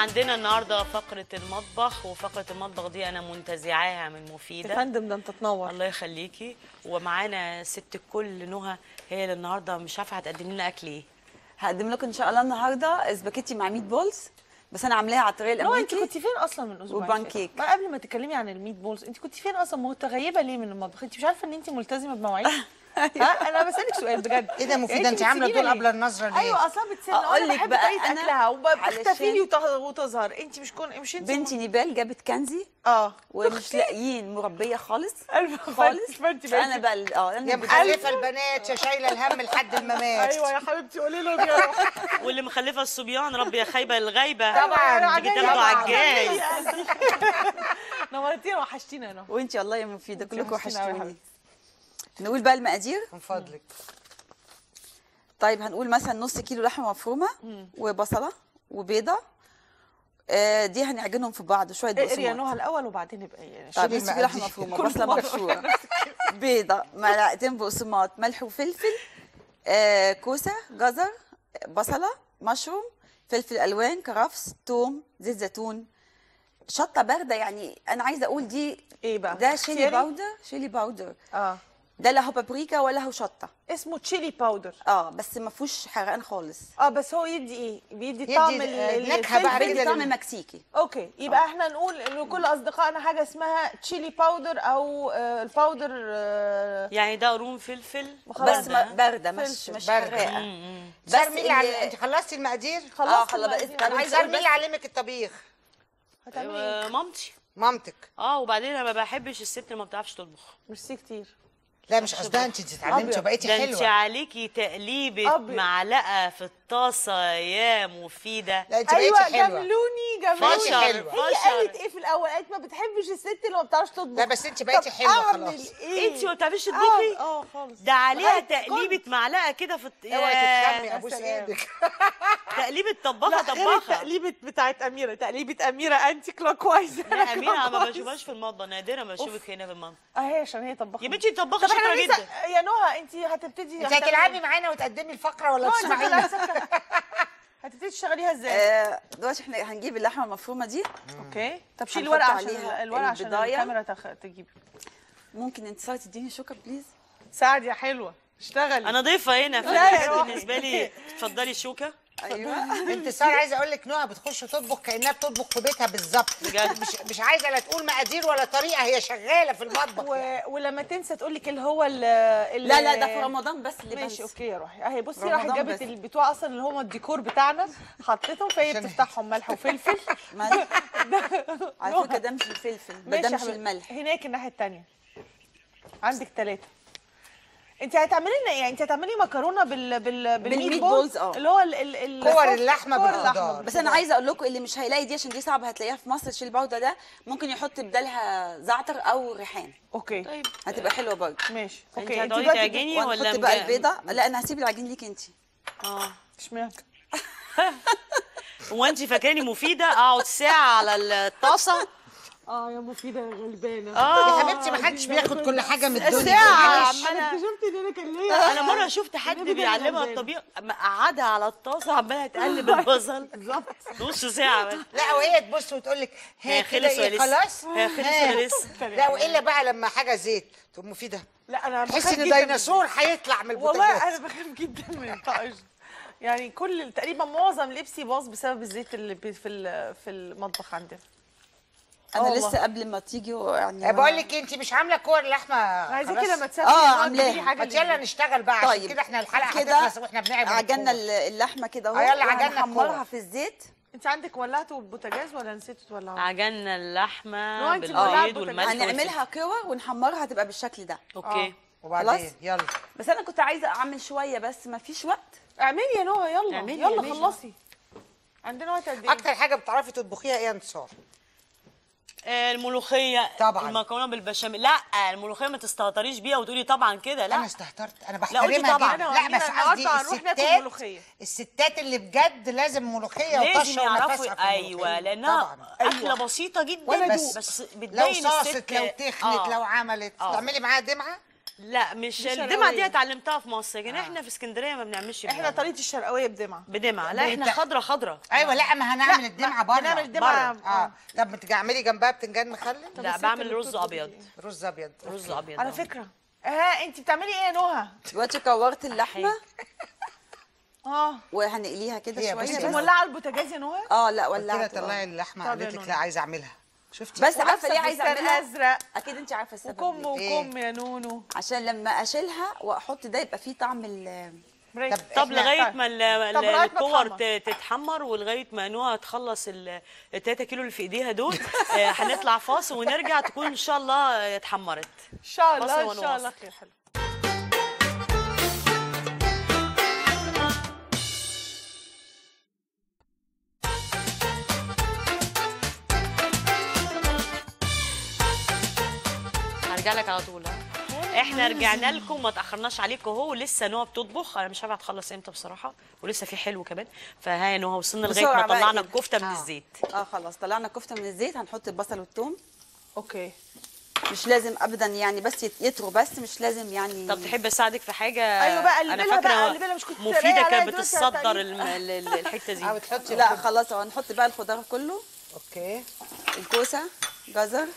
عندنا النهارده فقره المطبخ وفقره المطبخ دي انا منتزعاها من يا مفيده فندم ده انت تنور الله يخليكي ومعانا ست الكل نهى هي اللي النهارده مش عارفه هتقدم لنا اكل ايه هقدم لكم ان شاء الله النهارده سباكيتي مع ميت بولز بس انا عاملاها على الطريقه نو انت الامريكي كنت فين اصلا من اسبوع وبان كيك. ما قبل ما تتكلمي عن الميت بولز انت كنت فين اصلا متغيبه ليه من المطبخ انت مش عارفه ان انت ملتزمه بمواعيد ها انا بسالك سؤال بجد ايه ده مفيده يعني انت عامله بتسيبيني دول قبل ليه؟ النظره ليه؟ ايوه اصلا بتسيبني أقول انا لك بحب بقى طريقه أنا اكلها وبتختفي علشان- لي وت- وتظهر انت مش كون مش انت بنتي نيبال جابت كنزي اه ومش لاقيين مربيه خالص ألف خالص فانت فانا بقى ال- اه يا انا مخلفه البنات يا شايله الهم لحد الممات ايوه يا حبيبتي قولي لهم يا روح واللي مخلفه الصبيان ربي يا خيبه الغيبه طبعا تيجي تاخدوا على الجاي نورتينا وحشتينا يا نور وانتي والله يا مفيده كلكم وحشتينا أوي يا وحشتوني حبيبتي. نقول بقى المقادير من فضلك طيب هنقول مثلا نص كيلو لحمه مفرومه وبصله وبيضه آه دي هنعجنهم في بعض شويه اقري يا بقسماط نوها الاول وبعدين نبقى يعني طيب شيلي نص كيلو لحمه المقادير. مفرومه كل بصله مرة. مبشوره بيضه معلقتين بقسماط ملح وفلفل آه كوسه جزر بصله مشروم فلفل الوان كرفس توم زيت زيتون شطه بارده يعني انا عايزه اقول دي ايه بقى ده شيلي اختياري؟ باودر شيلي باودر اه ده لا هو بابريكا ولا هو شطه اسمه تشيلي باودر اه بس ما فيهوش حرقان خالص اه بس هو يدي ايه بيدي يدي طعم ال- ال- نكهة بقى الفلفل. كده طعم لل- مكسيكي اوكي يبقى احنا نقول لكل اصدقائنا حاجه اسمها تشيلي باودر او آه، الباودر آه، يعني ده قرون فلفل خلاص بس ما- باردة. بارده مش فلفل. مش باردة. حراقه مم. بس سار مين اللي عل- اللي- انت خلصتي المقادير؟ اه خلاص خلاص المقادير. بس انا عايزه سار اقول مين بس اللي علمك الطبيخ؟ هتعملي ايه؟ آه، مامتي مامتك اه وبعدين انا ما بحبش الست اللي ما بتعرفش تطبخ ميرسي كتير لا مش قصدها انت اتعلمتي أبيض. وبقيتي ده انت حلوه عليكي تقليبه أبيض. معلقه في الطاسه يا مفيده لا انت ايوه بقيتي حلوه جاملوني بقيتي جاملوني حلوة. هي فشر. قالت ايه في الاول قالت ما بتحبش الست اللي ما بتعرفش تطبخ لا بس انت بقيتي طب حلوه أعمل خلاص ايه انت ما بتعرفيش اه تطبخي اه خالص ده عليها لغاية تقليبه معلقه كده في الط- اوعي ياه. تتخمي ابوس سلام. ايدك تقليبه طباخه لا غير طباخه التقليبه بتاعت اميره تقليبه اميره انتي كلوك وايز لا اميره ما بشوفهاش في المطبخ نادرا بشوفك هنا في المطبخ اهي عشان هي طباخه يا بنتي طباخه طب احنا شاطره لسه جدا يا نهى انت هتبتدي انت هتلعبي معانا وتقدمي الفقره ولا لا، انت تسمعينا؟ هتلعبي سكتة. هتبتدي تشتغليها ازاي آه دلوقتي احنا هنجيب اللحمه المفرومه دي اوكي طب شيل هنحط الورقه عشان عليها الورقه عشان البضاية. الكاميرا تخ... تجيب ممكن انتصار تديني شوكه بليز سعد يا حلوه اشتغلي انا ضيفه هنا لا يا فالحاجات روحي. بالنسبه لي اتفضلي الشوكه ايوه انتصار عايزه اقول لك نهى بتخش تطبخ كانها بتطبخ في بيتها بالظبط بجد؟ مش مش عايزه لا تقول مقادير ولا طريقه هي شغاله في المطبخ و... ولما تنسى تقول لك اللي هو ال ال- لا لا ده في رمضان بس اللي ماشي بنسى. اوكي يا روحي اهي بصي رمضان راحت جابت بس. البتوع اصلا اللي هم الديكور بتاعنا حطيتهم فهي عشان- بتفتحهم ملح وفلفل ملح على فكره ده مش الفلفل ده, ماشي ده يا مش حبيبتي. الملح هناك الناحيه الثانيه عندك ثلاثه انت هتعملي لنا يعني انت هتعملي مكرونه بال بال بالميت بالميت بولز بولز، اه. اللي هو ال ال ال كور اللحمة كور بالخضار. بس انا عايزه اقول لكم اللي مش هيلاقي دي عشان دي صعبه هتلاقيها في مصر شيل باودر ده ممكن يحط بدالها زعتر او ريحان اوكي طيب هتبقى حلوه برضه ماشي انت اوكي هتقعدي دلوقتي تعجني ولا وهنحط بقى مجا- البيضه لا انا هسيب العجين ليك انت اه اشمعنى هو انت فاكراني مفيده اقعد ساعه على الطاسه اه يا مفيده يا غلبانه يا اه حبيبتي ما حدش بياخد كل حاجه من الدنيا ساعه معلش. عماله اكتشفت ان انا كان ليا انا مره شفت حد بجد بيعلمها غلبانة. الطبيخ مقعدها على الطاسه عماله تقلب البصل نص ساعه بس لا وهي تبص وتقول لك هي ها كده خلص ولا ايه لسه؟ خلاص هي خلص ها. ولا لسه؟ لا والا بقى لما حاجه زيت تقوم مفيده لا انا تحس بخاف ان جداً ديناصور هيطلع من والله البوتاجاز انا بخاف جدا من الطائش يعني كل تقريبا معظم لبسي باظ بسبب الزيت اللي بي- في ال- في المطبخ عندنا انا والله. لسه قبل ما تيجوا يعني بقول لك انت مش عامله كور لحمه عايزاكي خلاص؟ لما تسافري آه، نقعد عاملاها. تجيبي حاجه ما يلا للبيت. نشتغل بقى عشان طيب كده احنا الحلقه كده هتخلص واحنا بنعمل عجنا الكور. ال- اللحمه كده اهو آه، يلا عجنا وهنحمرها الكورة. في الزيت انت عندك ولعتوا البوتاجاز ولا نسيتوا تولعوا عجنا لو اللحمه انت مولعة بالبيض البوتاجاز. والملح هنعملها كور ونحمرها هتبقى بالشكل ده اوكي وبعدين خلاص؟ يلا بس انا كنت عايزه اعمل شويه بس ما فيش وقت اعملي يا نهى يلا اعملي، يلا اعملي. خلصي عندنا وقت قد ايه اكتر حاجه بتعرفي تطبخيها ايه يا انتصار آه، الملوخيه طبعاً. المكرونه بالبشاميل لا الملوخيه ما تستهتريش بيها وتقولي طبعا كده انا لا استهترت انا لا، قولي بحترمها طبعاً. جدا أنا لا وأمينة بس قصدي النهاردة هنروح ناكل الستات ملوخية. الستات اللي بجد لازم ملوخيه لازم وطشه ونفسها في يعرفوا ايوه الملوخية. لانها طبعا اكله بسيطه جدا ولا بس دوق. بس لو بتبين صاصت الست لو تخنت آه. لو عملت آه. تعملي معاها دمعه لا مش دي الدمعه شرقاوية. دي اتعلمتها في مصر لكن احنا في اسكندريه ما بنعملش احنا بدمعة. طريقه الشرقاويه بدمعه بدمعه لا احنا خضره خضره ايوه لا ما هنعمل الدمعه بره بنعمل الدمعة- بره. اه طب ما تيجي اعملي جنبها بتنجان مخلل لا بس بعمل انت اللي رز بتطبخي ابيض رز ابيض رز ابيض على آه. فكره ها انت بتعملي ايه يا نهى دلوقتي كورت اللحمه اه وهنقليها كده هي شويه بصي انت بس. مولعه البوتاجاز يا نهى اه لا قلت لها ولعت طلعي آه. اللحمه طب يا قالت لك نور. لا عايزه اعملها شفتي بس عارفه ولابسة ليه عايزه فستان اعملها ازرق اكيد انت عارفه السبب وكم ليه. إيه؟ وكم يا نونو عشان لما اشيلها واحط ده يبقى فيه طعم ال بريك. طب طب إحنا- لغايه ما ال- طب ال- لغاية ما الكور تحمر. ت- تتحمر ولغايه ما نوها تخلص ال 3 كيلو اللي في ايديها دول آه، هنطلع فاصل ونرجع تكون ان شاء الله آه، اتحمرت ان شاء الله فاصل ان شاء الله ونواصل. خير حلو هرجع لك على طول ها؟ احنا رجعنا لكم ما تاخرناش عليكم اهو لسه نوها بتطبخ انا مش عارفه هتخلص امتى بصراحه ولسه في حلو كمان فها يا نوها وصلنا لغايه بسرعة ما بقى طلعنا كده. الكفته من آه. الزيت اه خلاص طلعنا الكفته من الزيت هنحط البصل والثوم اوكي مش لازم ابدا يعني بس يت- يطروا بس مش لازم يعني طب تحب اساعدك في حاجه أيوة بقى، اللي انا بالها فاكره بقى، اللي بالها مش كنت مفيده تتريق عليا كانت دلوقتي بتصدر هتعملي. الم- ال- ال- الحته دي او تحطي لا الخضر. خلاص اهو هنحط بقى الخضار كله اوكي الكوسه جزر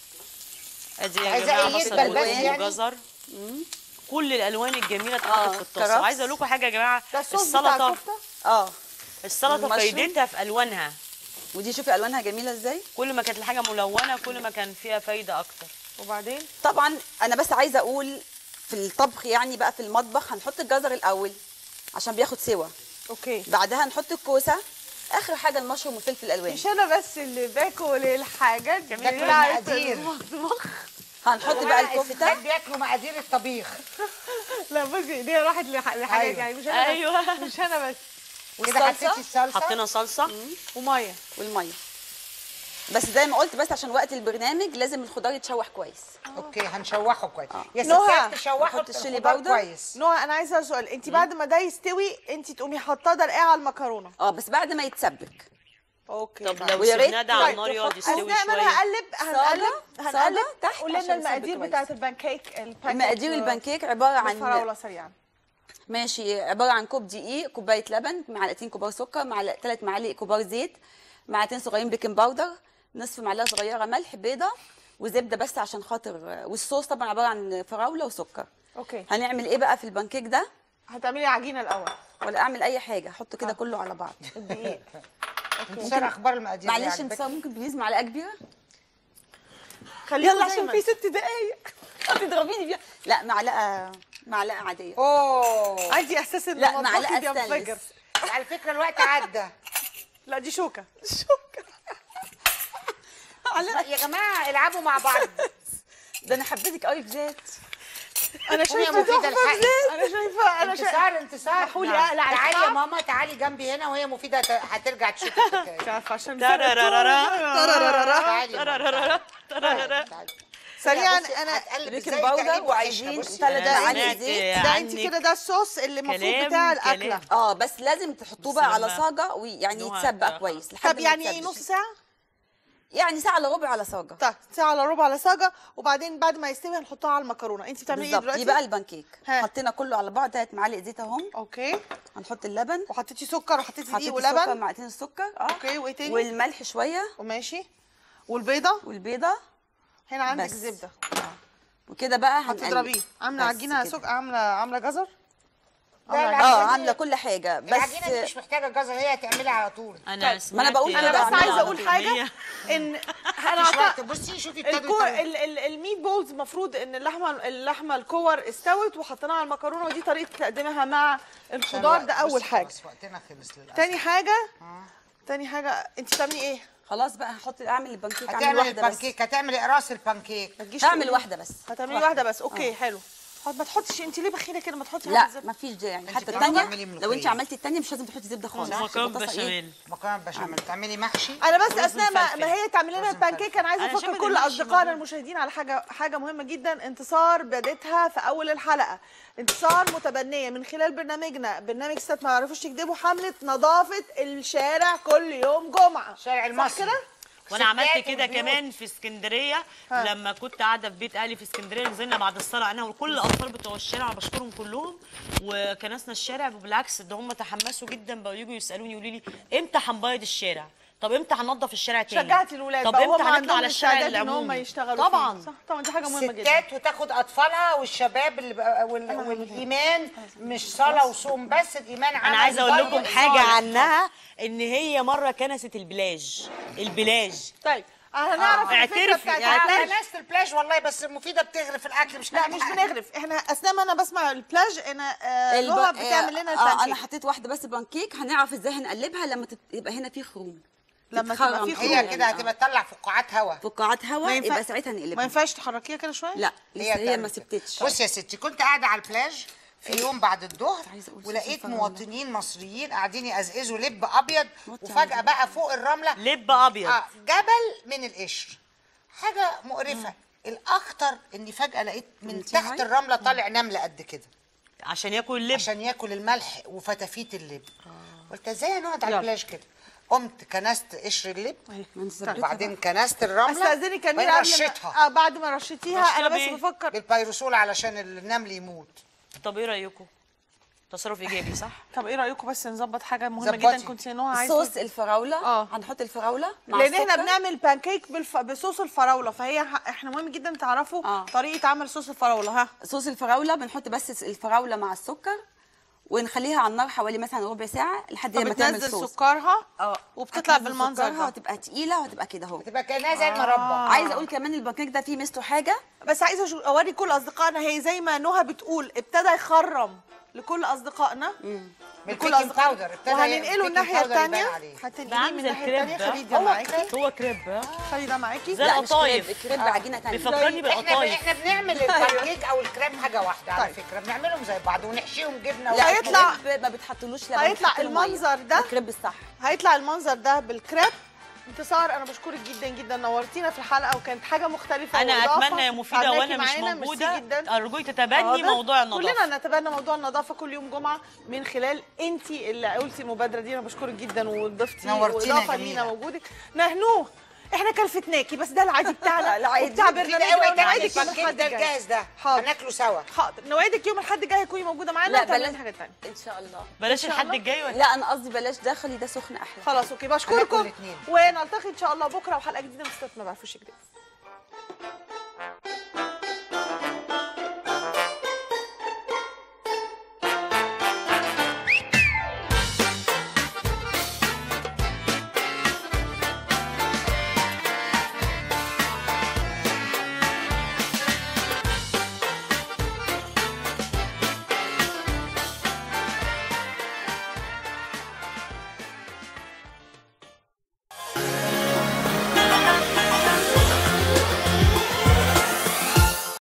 ادي يا عايزة جماعه أي بصل يدبل بس والثوم يعني؟ وجزر كل الالوان الجميله آه، اتحطت في الطاسه كرفس. وعايزه اقول لكم حاجه يا جماعه ده الصوص بتاع السلطه الكفته اه السلطه والمشروم. فايدتها في الوانها ودي شوفي الوانها جميله ازاي كل ما كانت الحاجه ملونه كل ما كان فيها فايده اكتر وبعدين طبعا انا بس عايزه اقول في الطبخ يعني بقى في المطبخ هنحط الجزر الاول عشان بياخد سوا اوكي بعدها نحط الكوسه اخر حاجه المشروم والفلفل الالوان مش انا بس اللي باكل الحاجات ده كان بتاعت مقادير. المطبخ هنحط بقى الستات الكفته بياكلوا مقادير الطبيخ لا بصي دي راحت لح- لحاجات أيوة. يعني مش انا أيوة. بس مش انا بس كده والصلصه حطيتي الصلصه حطينا صلصه وميه والميه بس زي ما قلت بس عشان وقت البرنامج لازم الخضار يتشوح كويس اوكي هنشوحه كويس يا نهى، ستات تشوحوا نحط الشيلي الخضار باودر. كويس نوع انا عايزه اسال سؤال انت بعد ما ده يستوي انت تقومي حاطاه ده على المكرونه اه بس بعد ما يتسبك اوكي طب طيب. لو ويا ريت سيبناه ده على طيب، النار يقعد يستوي اثناء ما انا شويه هقلب هنقلب صاجة هنقلب تحت قول لنا عشان المقادير يثبت بتاعت كويس. البانكيك البانكيك مقادير البانكيك عباره عن بالفراوله سريعا ماشي عباره عن كوب دقيق كوبايه لبن معلقتين كبار سكر معلق ثلاث معالق كبار زيت معلقتين صغيرين بيكنج باودر نصف معلقه صغيره ملح بيضه وزبده بس عشان خاطر والصوص طبعا عباره عن فراوله وسكر اوكي هنعمل ايه بقى في البانكيك ده هتعملي عجينه الاول ولا اعمل اي حاجه احط كده كله على بعض الدقيق انتصار اخبار المقادير معلش عجبك؟ انتصار ممكن بليز معلقه كبيره خليها يلا عشان في ست دقايق تضربيني فيها لا معلقه معلقه عاديه اوه عندي احساس ان لا، مطبخي معلقة بينفجر ستانلس. على فكره الوقت عدى لا دي شوكه شوكه يا جماعه العبوا مع بعض ده انا حبيتك قوي بذات انا قومي يا شايفه مفيده تحفه الحقي انا شايفه انا شايفه انتصار انتصار محولي نعم. أقلع تعالي القطع. يا ماما تعالي جنبي هنا وهي مفيده هت- هترجع تشوف الحكايه مش عارفه عشان ترارارارا. تعالي يا ماما، ترارارارا. ترارارا. تعالي. سريعا بصي، انا هتقلب بيكنج ازاي باودر تقليب وعايزين وحشة. بصي. ثلاث أنا معالق سمعت زيت ده انت عنك كده ده الصوص اللي المفروض كلام- بتاع كلام. الاكله اه بس لازم تحطوه بس بقى على لما صاجه ويعني نوع- يتسبق كويس لحد طب ما يعني يتسبك. نص ساعه يعني ساعه الا ربع على صاجه طيب ساعه الا ربع على صاجه وبعدين بعد ما يستوي هنحطها على المكرونه انت بتعملي ايه بالظبط دلوقتي دي بقى البانكيك ها. حطينا كله على بعض ثلاث معالق زيت اهم اوكي هنحط اللبن وحطيتي سكر وحطيتي دقيق حطيت السكر ولبن معلقتين السكر اه اوكي وايه تاني والملح شويه وماشي والبيضه والبيضه هنا عندك بس. زبده وكده بقى هنقلب هتضربيه عامله بس عجينه كده. سكر عامله عامله جزر لا، لا، عاملة اه العجينة دي- عامله كل حاجه بس العجينه دي مش محتاجه جزر هي هتعملها على طول انا ما أنا بقول انا كده بس عاملة عايزه على اقول طول. حاجه هي- ان انا مفيش عطا- وقت بصي شوفي ابتدوا الكور يطلعوا. ال- ال- الميت بولز المفروض ان اللحمه اللحمه الكور استوت وحطيناها على المكرونه ودي طريقه تقديمها مع الخضار ده بصي، اول حاجه خلاص، وقتنا خلص للاسف تاني حاجه تاني حاجه انت بتعملي ايه خلاص بقى هحط اعمل البانكيك اعمل هتعمل واحده بس البانكيك هتعمل اقراص البانكيك ما تجيش هعمل تقولي- واحده بس هتعملي واحده بس اوكي حلو حط- ما تحطش انت ليه بخيله كده ما تحطي لا حاجة زبدة. ما فيش ده يعني أنت حتى بتعرفي الثانيه تعملي ملوخية. لو انت عملتي الثانيه مش لازم تحطي زبده خالص مكرونه تبقى طاسة إيه؟ بشاميل مكرونه بشاميل تعملي محشي انا بس ورز اثناء ما, مفلفل. ما هي تعمل لنا رز البانكيك انا عايزه أنا افكر شايفة كل إن المحشي اصدقائنا موجود. المشاهدين على حاجه حاجه مهمه جدا انتصار بدتها في اول الحلقه انتصار متبنيه من خلال برنامجنا برنامج ست ما يعرفوش يكذبوا حمله نظافه الشارع كل يوم جمعه الشارع صح المصري. كده وانا عملت ستات كده والبيوت. كمان في اسكندريه لما كنت قاعده في بيت اهلي في اسكندريه نزلنا بعد الصلاه انا وكل الاطفال بتوع الشارع بشكرهم كلهم وكنسنا الشارع وبالعكس ده هم تحمسوا جدا بقوا يجوا يسالوني يقولوا لي امتى هنبيض الشارع طب امتى هننضف الشارع تاني شجعتي الولاد طب بقى امتى هم هنطلع عندهم على الشارع الاستعداد ان هم العمومي يشتغلوا طبعا فيه. صح طبعا دي حاجه مهمه جدا ستات وتاخد اطفالها والشباب اللي بقى وال... والايمان مش صلاه وصوم بس الايمان انا عمل عايزه اقول لكم طيب حاجه صالح. عنها ان هي مره كنست البلاج البلاج طيب هنعرف آه، الفكره اعترفي، بتاعت يعني البلاج. لا ناس البلاج والله بس مفيده بتغرف الاكل مش لا مش بنغرف احنا اثناء ما انا بسمع البلاج انا آه الب- نهى بتعمل لنا آه انا البانكيك حطيت واحده بس بانكيك هنعرف ازاي هنقلبها لما تت- يبقى هنا في خروم لما تتخرم تبقى في خروم هي يعني، كده آه. هتبقى تطلع فقاعات هوا فقاعات هواء ما ينفع- يبقى ساعتها ما نقلبها ينفعش تحركيها كده شويه لا لسه هي ما تعمل كده. سبتتش بصي يا ستي كنت قاعده على البلاج في يوم بعد الظهر عايزة أقول ولقيت صوص الفراولة. مواطنين مصريين قاعدين يقزقزوا لب ابيض موت وفجاه عليه. بقى فوق الرمله لب ابيض آه جبل من القشر حاجه مقرفه الاخطر اني فجاه لقيت من انت تحت عارفة؟ الرمله طالع نمله قد كده عشان ياكل اللب عشان ياكل الملح وفتافيت اللب قلت ازاي نقعد على يلا. البلاج كده قمت كنست قشر اللب ما نزبطها وبعدين كنست الرمله استاذنك كان وبعدين قبل رشيتها ما آه بعد ما رشيتيها انا رشيتها بس بإيه؟ بفكر بالبيروسول علشان النمل يموت طب ايه رايكم تصرف ايجابي صح طب ايه رايكم بس نظبط حاجه مهمه ظبطي. جدا كنت نهى عايزه صوص الفراوله آه. هنحط الفراوله مع لان احنا السكر. بنعمل بانكيك بالف... بصوص الفراوله فهي ح... احنا مهم جدا تعرفوا آه. طريقه عمل صوص الفراوله ها صوص الفراوله بنحط بس الفراوله مع السكر ونخليها على النار حوالي مثلا ربع ساعه لحد ما تعمل فبتنزل صوص سكرها اه وبتطلع هتنزل بالمنظر سكرها ده وتبقى تقيله وهتبقى كده اهو تبقى كانها زي المربى عايزه اقول كمان البانكيك ده فيه ميزته حاجه بس عايزه أشو- اوري كل اصدقائنا هي زي ما نهى بتقول ابتدى يخرم لكل اصدقائنا بالبيكنج باودر ابتدى وهننقله البيكنج الناحيه باودر يبان الثانيه عليه. ده هتنقليه عامل من زي الناحيه الكريب الثانيه ده. خليه ده هو معاكي هو كريب ها؟ خلي ده معاكي زي لا مش القطايف. كريب الكريب عجينه ثانيه بيفكرني احنا بالقطايف احنا بنعمل البانكيك او الكريب حاجه واحده على طيب. فكره بنعملهم زي بعض ونحشيهم جبنه لا هيطلع- الكريب ما بتحطلوش لبن هيطلع بتحط له مية. المنظر ده. الكريب الصح هيطلع المنظر ده بالكريب انتصار انا بشكرك جدا جدا نورتينا في الحلقه وكانت حاجه مختلفه انا وإضافة. اتمنى يا مفيده تعبناكي وانا مش معانا، ميرسي موجوده جدا ارجوك تتبني حاضر. موضوع النظافه كلنا نتبنى موضوع النظافه كل يوم جمعه من خلال انت اللي قلتي المبادره دي انا بشكرك جدا وضفتي نورتينا واضافه جميلة. لينا وجودك نهنوه احنا كلفتناكي بس ده العادي بتاعنا العادي. وبتاع كده برنامجنا قوي يعني ونوعدك يوم البانكيك الاحد ده الجاي الجاهز ده حاضر هناكله سوا حاضر نوعدك يوم الاحد الجاي هتكوني موجوده معانا لا وتعملي بلاش حاجه ثانيه ان شاء الله بلاش إن شاء الحد الله. الجاي ولا لا انا قصدي بلاش داخلي ده سخن احلى خلاص اوكي هناكل بشكركم الاتنين. ونلتقي ان شاء الله بكره وحلقه جديده من ستات ما بعرفوش يكذبوا